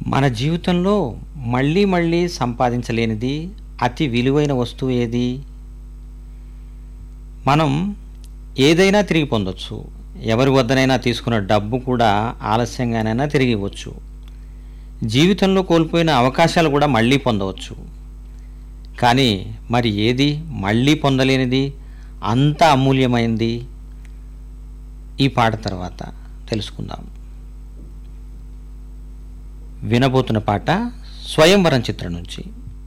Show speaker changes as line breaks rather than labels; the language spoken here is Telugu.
మన జీవితంలో మళ్ళీ మళ్ళీ సంపాదించలేనిది అతి విలువైన వస్తువు ఏది మనం ఏదైనా తిరిగి పొందొచ్చు ఎవరి వద్దనైనా తీసుకున్న డబ్బు కూడా ఆలస్యంగానైనా తిరిగి ఇవ్వచ్చు జీవితంలో కోల్పోయిన అవకాశాలు కూడా మళ్ళీ పొందవచ్చు కానీ మరి ఏది మళ్ళీ పొందలేనిది అంత అమూల్యమైంది ఈ పాట తర్వాత తెలుసుకుందాం వినబోతున్న పాట స్వయంవరం చిత్రం నుంచి